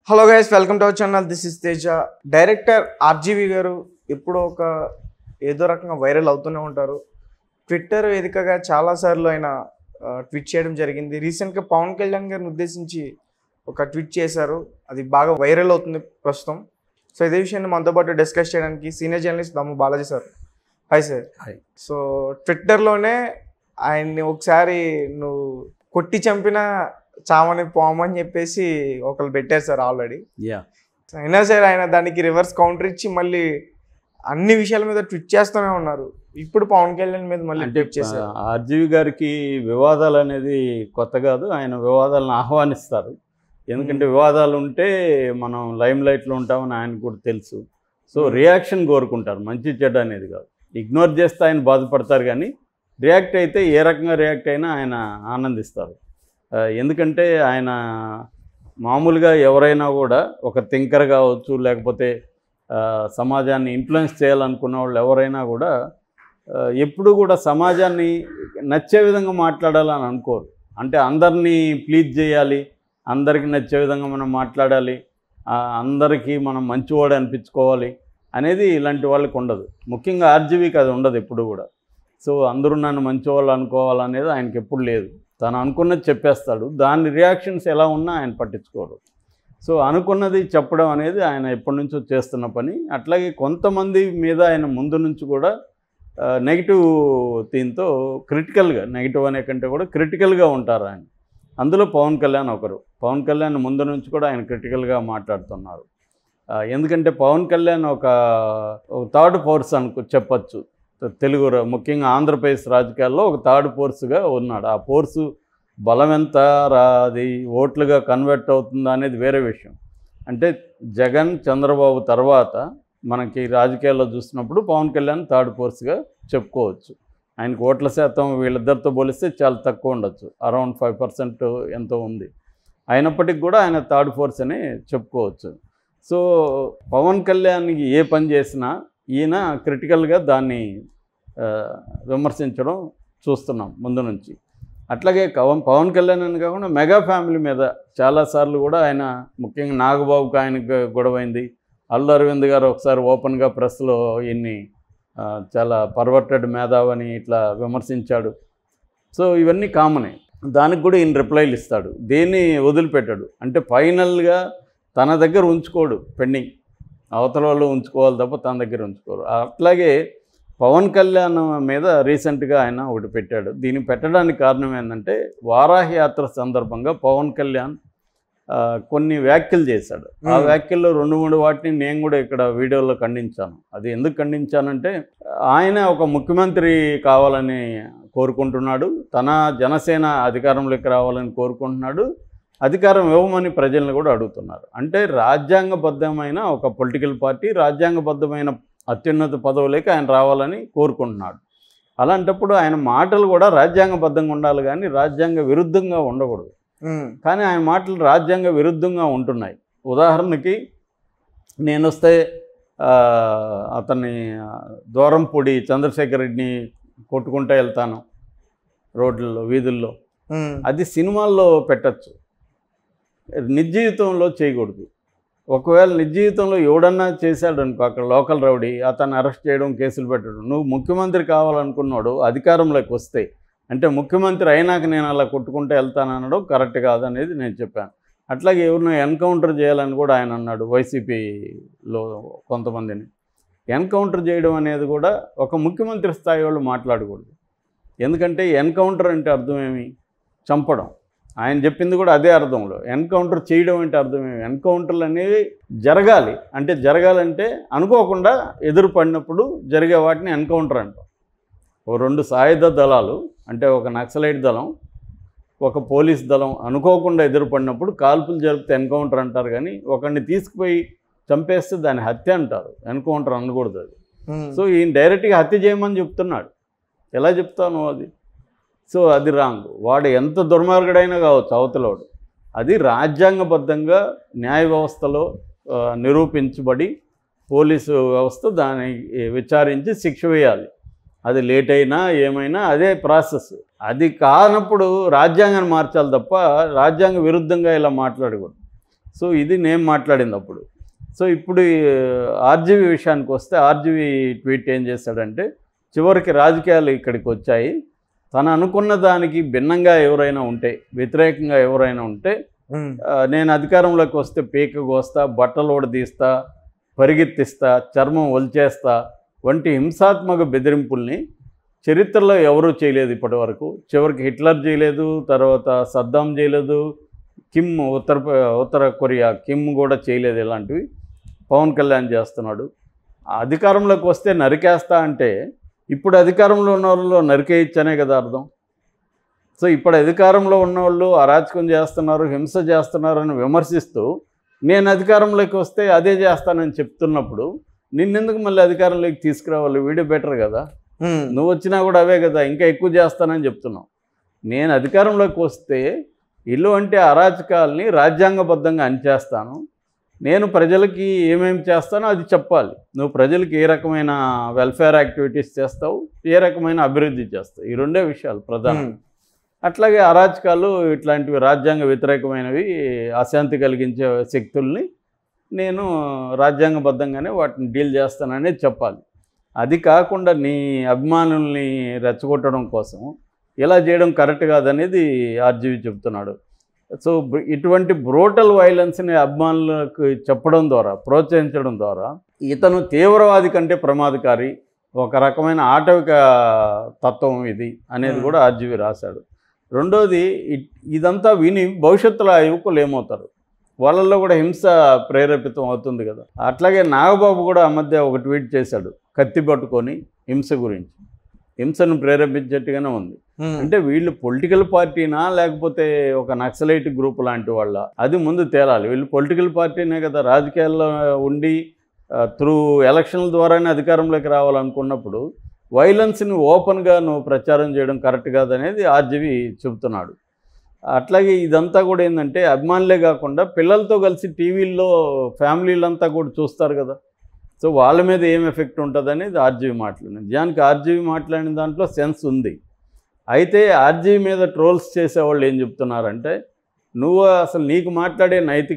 Hello guys welcome to our channel this is Teja director RGV garu ఎప్పుడో ఒక ఏదో రకంగా వైరల్ అవుతూనే ఉంటారు ట్విట్టర్ వేదికగా చాలాసార్లు ఆయన ఆ, ట్వీట్ చేయడం జరిగింది రీసెంట్గా పవన్ కళ్యాణ్ గారిని ఉద్దేశించి ఒక ట్వీట్ చేశారు అది బాగా వైరల్ అవుతుంది ప్రస్తుతం సో ఇదే విషయాన్ని మనతో పాటు డిస్కస్ చేయడానికి senior journalist Dammu Balaji sir hi sir hi. So ట్విట్టర్లోనే ఆయన్ని ఒకసారి నువ్వు కొట్టి చంపిన చామని పోమని చెప్పేసి ఒకరు పెట్టారు సార్ ఆల్రెడీ యా అయినా సరే ఆయన దానికి రివర్స్ కౌంటర్ ఇచ్చి మళ్ళీ అన్ని విషయాల మీద ట్విట్ చేస్తూనే ఉన్నారు ఇప్పుడు పవన్ కళ్యాణ్ మీద మళ్ళీ అంటే ట్వీట్ చేశారు ఆర్జీవి గారికి వివాదాలు అనేది కొత్త కాదు ఆయన వివాదాలను ఆహ్వానిస్తారు ఎందుకంటే వివాదాలు ఉంటే మనం లైమ్ లైట్లో ఉంటామని ఆయనకు కూడా తెలుసు సో Hmm. రియాక్షన్ కోరుకుంటారు మంచి చెడ్డ అనేది కాదు ఇగ్నోర్ చేస్తే ఆయన బాధపడతారు కానీ రియాక్ట్ అయితే ఏ రకంగా రియాక్ట్ అయినా ఆయన ఆనందిస్తారు ఆ, ఎందుకంటే ఆయన మామూలుగా ఎవరైనా కూడా ఒక థింకర్ కావచ్చు లేకపోతే ఆ, సమాజాన్ని ఇన్ఫ్లుయెన్స్ చేయాలనుకున్న వాళ్ళు ఎవరైనా కూడా ఆ, ఎప్పుడు కూడా సమాజాన్ని నచ్చే విధంగా మాట్లాడాలని అనుకోరు అంటే అందరినీ ప్లీజ్ చేయాలి అందరికీ నచ్చే విధంగా మనం మాట్లాడాలి ఆ, అందరికీ మనం మంచివాడు అనిపించుకోవాలి అనేది ఇలాంటి వాళ్ళకి ఉండదు ముఖ్యంగా ఆర్జీవీకి అది ఉండదు ఎప్పుడు కూడా సో అందరూ నన్ను మంచివాళ్ళు అనుకోవాలనేది ఆయనకి ఎప్పుడు లేదు తను అనుకున్నది చెప్పేస్తాడు దాని రియాక్షన్స్ ఎలా ఉన్నా ఆయన పట్టించుకోరు సో అనుకున్నది చెప్పడం అనేది ఆయన ఎప్పటి నుంచో చేస్తున్న పని అట్లాగే కొంతమంది మీద ఆయన ముందు నుంచి కూడా నెగిటివ్ దీంతో క్రిటికల్గా నెగిటివ్ అనే కంటే కూడా క్రిటికల్గా ఉంటారు ఆయన అందులో పవన్ కళ్యాణ్ ఒకరు పవన్ కళ్యాణ్ ముందు నుంచి కూడా ఆయన క్రిటికల్గా మాట్లాడుతున్నారు ఆ, ఎందుకంటే పవన్ కళ్యాణ్ ఒక థర్డ్ ఫోర్స్ అనుకో చెప్పచ్చు తెలుగు రా- ముఖ్యంగా ఆంధ్రప్రదేశ్ రాజకీయాల్లో ఒక థర్డ్ ఫోర్స్గా ఉన్నాడు ఆ ఫోర్సు బలం ఎంత రా అది ఓట్లుగా కన్వర్ట్ అవుతుందా అనేది వేరే విషయం అంటే జగన్ చంద్రబాబు తర్వాత మనకి రాజకీయాల్లో చూసినప్పుడు పవన్ కళ్యాణ్ థర్డ్ ఫోర్స్గా చెప్పుకోవచ్చు ఆయనకు ఓట్ల శాతం వీళ్ళిద్దరితో పోలిస్తే చాలా తక్కువ ఉండొచ్చు అరౌండ్ ఫైవ్ పర్సెంట్ ఎంతో ఉంది అయినప్పటికీ కూడా ఆయన థర్డ్ ఫోర్స్ అని చెప్పుకోవచ్చు సో పవన్ కళ్యాణ్కి ఏ పని చేసినా ఈయన క్రిటికల్గా దాన్ని ఆ, విమర్శించడం చూస్తున్నాం ముందు నుంచి అట్లాగే పవన్ పవన్ కళ్యాణ్ అని కాకుండా మెగా ఫ్యామిలీ మీద చాలాసార్లు కూడా ఆయన ముఖ్యంగా నాగబాబుకి ఆయనకు గొడవైంది అల్లు అరవింద్ గారు ఒకసారి ఓపెన్గా ప్రెస్లో ఈయన్ని ఆ, చాలా పర్వర్టెడ్ మేధావని ఇట్లా విమర్శించాడు సో ఇవన్నీ కామనే దానికి కూడా ఈయన రిప్లైలు ఇస్తాడు దేన్ని వదిలిపెట్టాడు అంటే ఫైనల్గా తన దగ్గర ఉంచుకోడు పెండింగ్ అవతల వాళ్ళు ఉంచుకోవాలి తప్ప తన దగ్గర ఉంచుకోరు అట్లాగే పవన్ కళ్యాణ్ మీద రీసెంట్గా ఆయన ఒకటి పెట్టాడు దీన్ని పెట్టడానికి కారణం ఏంటంటే వారాహి యాత్ర సందర్భంగా పవన్ కళ్యాణ్ ఆ, కొన్ని వ్యాఖ్యలు చేశాడు ఆ Hmm. వ్యాఖ్యల్లో రెండు మూడు వాటిని నేను కూడా ఇక్కడ వీడియోలో ఖండించాను అది ఎందుకు ఖండించానంటే ఆయన ఒక ముఖ్యమంత్రి కావాలని కోరుకుంటున్నాడు తన జనసేన అధికారంలోకి రావాలని కోరుకుంటున్నాడు అధికారం ఇవ్వమని ప్రజలను కూడా అడుగుతున్నారు అంటే రాజ్యాంగబద్ధమైన ఒక పొలిటికల్ పార్టీ రాజ్యాంగబద్ధమైన అత్యున్నత పదవులకి ఆయన రావాలని కోరుకుంటున్నాడు అలాంటప్పుడు ఆయన మాటలు కూడా రాజ్యాంగబద్ధంగా ఉండాలి కానీ రాజ్యాంగ విరుద్ధంగా ఉండకూడదు ఉమ్, కానీ ఆయన మాటలు రాజ్యాంగ విరుద్ధంగా ఉంటున్నాయి ఉదాహరణకి నేను వస్తే ఆ, అతన్ని ఆ, దూరంపూడి చంద్రశేఖర్ రెడ్డిని కొట్టుకుంటూ వెళ్తాను రోడ్లలో వీధుల్లో ఉమ్, అది సినిమాల్లో పెట్టచ్చు నిజ జీవితంలో చేయకూడదు ఒకవేళ నిజ జీవితంలో ఎవడన్నా చేశాడు అనుకో అక్కడ లోకల్ రౌడీ అతన్ని అరెస్ట్ చేయడం కేసులు పెట్టడం నువ్వు ముఖ్యమంత్రి కావాలనుకున్నాడు అధికారంలోకి వస్తే అంటే ముఖ్యమంత్రి అయినాక నేను అలా కొట్టుకుంటూ వెళ్తాననడం కరెక్ట్ కాదనేది నేను చెప్పాను అట్లాగే ఎవరినో ఎన్కౌంటర్ చేయాలని కూడా ఆయన అన్నాడు వైసీపీలో కొంతమందిని ఎన్కౌంటర్ చేయడం అనేది కూడా ఒక ముఖ్యమంత్రి స్థాయి వాళ్ళు మాట్లాడకూడదు ఎందుకంటే ఎన్కౌంటర్ అంటే అర్థం ఏమి చంపడం ఆయన చెప్పింది కూడా అదే అర్థంలో ఎన్కౌంటర్ చేయడం అంటే అర్థమేమి ఎన్కౌంటర్లు అనేవి జరగాలి అంటే జరగాలంటే అనుకోకుండా ఎదురు పడినప్పుడు జరిగే వాటిని ఎన్కౌంటర్ అంటాం ఓ రెండు సాయుధ దళాలు అంటే ఒక నక్సలైట్ దళం ఒక పోలీస్ దళం అనుకోకుండా ఎదురుపడినప్పుడు కాల్పులు జరిపితే ఎన్కౌంటర్ అంటారు కానీ ఒకరిని తీసుకుపోయి చంపేస్తే దాన్ని హత్య అంటారు ఎన్కౌంటర్ అనకూడదు అది ఉమ్, సో ఈయన డైరెక్ట్గా హత్య చేయమని చెప్తున్నాడు ఎలా చెప్తాను అది సో అది రాంగ్ వాడు ఎంత దుర్మార్గుడైనా కావచ్చు అవతలోడు అది రాజ్యాంగబద్ధంగా న్యాయ వ్యవస్థలో ఆ, నిరూపించబడి పోలీసు వ్యవస్థ దాన్ని విచారించి శిక్ష వేయాలి అది లేట్ అయినా ఏమైనా అదే ప్రాసెస్ అది కానప్పుడు రాజ్యాంగాన్ని మార్చాలి తప్ప రాజ్యాంగ విరుద్ధంగా ఇలా మాట్లాడకూడదు సో ఇది నేను మాట్లాడింది అప్పుడు సో ఇప్పుడు ఆర్జీవీ విషయానికి వస్తే ఆర్జీవీ ట్వీట్ ఏం చేశాడంటే చివరికి రాజకీయాలు ఇక్కడికి వచ్చాయి తను అనుకున్న దానికి భిన్నంగా ఎవరైనా ఉంటే వ్యతిరేకంగా ఎవరైనా ఉంటే ఉమ్, ఆ, నేను అధికారంలోకి వస్తే పీక కోస్తా బట్టలు ఊడదీస్తా పరిగెత్తిస్తా చర్మం ఒలిచేస్తా వంటి హింసాత్మక బెదిరింపుల్ని చరిత్రలో ఎవరూ చేయలేదు ఇప్పటి వరకు చివరికి హిట్లర్ చేయలేదు తర్వాత సద్దాం చేయలేదు కిమ్ ఉత్తర ఉత్తర కొరియా కిమ్ కూడా చేయలేదు ఇలాంటివి పవన్ కళ్యాణ్ చేస్తున్నాడు ఆ అధికారంలోకి వస్తే నరికేస్తా అంటే ఇప్పుడు అధికారంలో ఉన్న వాళ్ళు నరికేయచ్చనే కదా అర్థం సో ఇప్పుడు అధికారంలో ఉన్నవాళ్ళు అరాచకం చేస్తున్నారు హింస చేస్తున్నారు అని విమర్శిస్తూ నేను అధికారంలోకి వస్తే అదే చేస్తానని చెప్తున్నప్పుడు నిన్నెందుకు మళ్ళీ అధికారంలోకి తీసుకురావాలి వీడియో బెటర్ కదా ఉమ్, నువ్వు వచ్చినా కూడా అవే కదా ఇంకా ఎక్కువ చేస్తానని చెప్తున్నావు నేను అధికారంలోకి వస్తే ఇల్లు అంటే అరాచకాల్ని రాజ్యాంగబద్ధంగా అణిచేస్తాను నేను ప్రజలకి ఏమేమి చేస్తానో అది చెప్పాలి నువ్వు ప్రజలకి ఏ రకమైన వెల్ఫేర్ యాక్టివిటీస్ చేస్తావు ఏ రకమైన అభివృద్ధి చేస్తావు ఈ రెండే విషయాలు ప్రధానం ఉమ్, అట్లాగే అరాచకాలు ఇట్లాంటివి రాజ్యాంగ వ్యతిరేకమైనవి అశాంతి కలిగించే శక్తుల్ని నేను రాజ్యాంగబద్ధంగానే వాటిని డీల్ చేస్తాననేది చెప్పాలి అది కాకుండా నీ అభిమానుల్ని రెచ్చగొట్టడం కోసం ఇలా చేయడం కరెక్ట్ కాదనేది ఆర్జీవి చెప్తున్నాడు సో బ్ర- ఇటువంటి బ్రోటల్ వైలెన్స్ని అభిమానులకు చెప్పడం ద్వారా ప్రోత్సహించడం ద్వారా ఇతను తీవ్రవాది కంటే ప్రమాదకారి ఒక రకమైన ఆటవిక తత్వం ఇది అనేది కూడా ఆర్జీవి రాశాడు రెండోది ఇ- ఇదంతా విని భవిష్యత్తులో ఆ యువకులు ఏమవుతారు వాళ్ళల్లో కూడా హింస ప్రేరేపితం అవుతుంది కదా అట్లాగే నాగబాబు కూడా ఆ మధ్య ఒక ట్వీట్ చేశాడు కత్తి పట్టుకొని హింస గురించి హింసను ప్రేరేపించేట్టుగానే ఉంది ఉమ్, అంటే వీళ్ళు పొలిటికల్ పార్టీనా లేకపోతే ఒక నక్సలైట్ గ్రూప్ లాంటి వాళ్ళ అది ముందు తేలాలి వీళ్ళు పొలిటికల్ పార్టీనే కదా రాజకీయాల్లో ఉండి త్రూ ఎలక్షన్ల ద్వారానే అధికారంలోకి రావాలనుకున్నప్పుడు వైలెన్స్ని ఓపెన్గా నువ్వు ప్రచారం చేయడం కరెక్ట్ కాదనేది ఆర్జీవి చెబుతున్నాడు అట్లాగే ఇదంతా కూడా ఏంటంటే అభిమానులే కాకుండా పిల్లలతో కలిసి టీవీల్లో ఫ్యామిలీలంతా కూడా చూస్తారు కదా సో వాళ్ళ మీద ఏం ఎఫెక్ట్ ఉంటుంది అనేది ఆర్జీవి మాట్లాడింది నిజానికి ఆర్జీవి మాట్లాడిన దాంట్లో సెన్స్ ఉంది అయితే ఆర్జీవి మీద ట్రోల్స్ చేసేవాళ్ళు ఏం చెప్తున్నారంటే నువ్వు అసలు నీకు మాట్లాడే నైతిక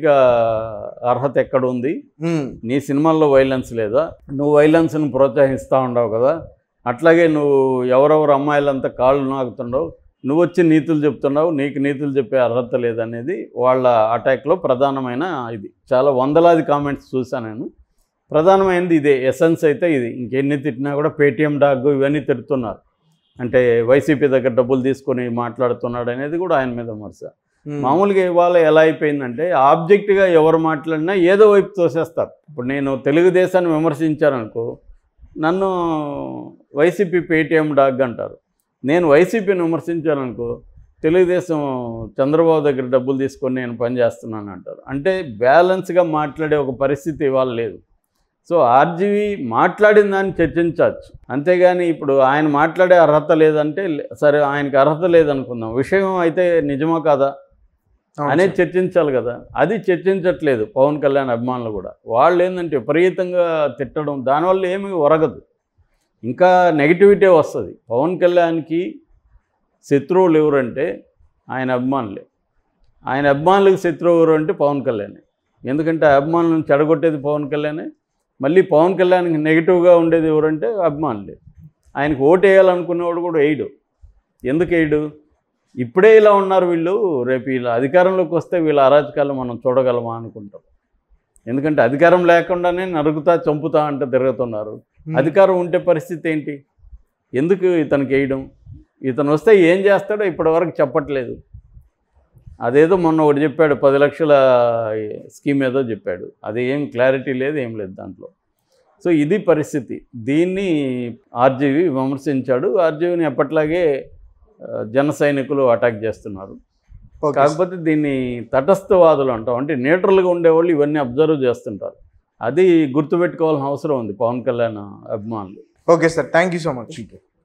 అర్హత ఎక్కడ ఉంది ఉమ్, నీ సినిమాల్లో వైలెన్స్ లేదా నువ్వు వైలెన్స్ని ప్రోత్సహిస్తూ ఉండవు కదా అట్లాగే నువ్వు ఎవరెవరు అమ్మాయిలంతా కాళ్ళు నాకుతుండవు నువ్వు వచ్చి నీతులు చెప్తున్నావు నీకు నీతులు చెప్పే అర్హత లేదనేది వాళ్ళ అటాక్లో ప్రధానమైన ఇది చాలా వందలాది కామెంట్స్ చూశాను నేను ప్రధానమైనది ఇదే ఎసెన్స్ అయితే ఇది ఇంకెన్ని తిట్టినా కూడా పేటీఎం డాగ్ ఇవన్నీ తిడుతున్నారు అంటే వైసీపీ దగ్గర డబ్బులు తీసుకొని మాట్లాడుతున్నాడు అనేది కూడా ఆయన మీద విమర్శ ఉమ్, మామూలుగా ఇవాళ ఎలా అయిపోయిందంటే ఆబ్జెక్ట్గా ఎవరు మాట్లాడినా ఏదో వైపు తోసేస్తారు ఇప్పుడు నేను తెలుగుదేశాన్ని విమర్శించాననుకో నన్ను వైసీపీ పేటీఎం డాగ్ అంటారు నేను వైసీపీని విమర్శించాననుకో తెలుగుదేశం చంద్రబాబు దగ్గర డబ్బులు తీసుకొని నేను పనిచేస్తున్నాను అంటారు అంటే బ్యాలెన్స్గా మాట్లాడే ఒక పరిస్థితి ఇవాళ లేదు సో ఆర్జీవి మాట్లాడిన దాన్ని చర్చించవచ్చు అంతేగాని ఇప్పుడు ఆయన మాట్లాడే అర్హత లేదంటే లే- సరే ఆయనకి అర్హత లేదనుకుందాం విషయం అయితే నిజమా కాదా అవును అనేది సార్. చర్చించాలి కదా అది చర్చించట్లేదు పవన్ కళ్యాణ్ అభిమానులు కూడా వాళ్ళు ఏంటంటే విపరీతంగా తిట్టడం దానివల్ల ఏమీ ఒరగదు ఇంకా నెగిటివిటీ వస్తుంది పవన్ కళ్యాణ్కి శత్రువులు ఎవరంటే ఆయన అభిమానులే ఆయన అభిమానులకు శత్రువు ఎవరు అంటే పవన్ కళ్యాణ్ ఎందుకంటే ఆ అభిమానులను చెడగొట్టేది పవన్ కళ్యాణే మళ్ళీ పవన్ కళ్యాణ్కి నెగిటివ్గా ఉండేది ఎవరంటే అభిమానులే ఆయనకు ఓటు వేయాలనుకునేవాడు కూడా వేయడు ఎందుకు వేయడు ఇప్పుడే ఇలా ఉన్నారు వీళ్ళు రేపు వీళ్ళ అధికారంలోకి వస్తే వీళ్ళ అరాచకాలు మనం చూడగలమా అనుకుంటాం ఎందుకంటే అధికారం లేకుండానే నరుకుతా చంపుతా అంటే తిరుగుతున్నారు ఉమ్, అధికారం ఉంటే పరిస్థితి ఏంటి ఎందుకు ఇతనికి వేయడం ఇతను వస్తే ఏం చేస్తాడో ఇప్పటివరకు చెప్పట్లేదు అదేదో మొన్న ఒకటి చెప్పాడు పది లక్షల స్కీమ్ ఏదో చెప్పాడు అది ఏం క్లారిటీ లేదు ఏం లేదు దాంట్లో సో ఇది పరిస్థితి దీన్ని ఆర్జీవి విమర్శించాడు ఆర్జీవిని ఎప్పట్లాగే ఆ, జన సైనికులు అటాక్ చేస్తున్నారు ఓకే సార్. కాకపోతే దీన్ని తటస్థవాదులు అంటాం అంటే న్యూట్రల్గా ఉండేవాళ్ళు ఇవన్నీ అబ్జర్వ్ చేస్తుంటారు అది గుర్తుపెట్టుకోవాల్సిన అవసరం ఉంది పవన్ కళ్యాణ్ అభిమానులు okay sir thank you so much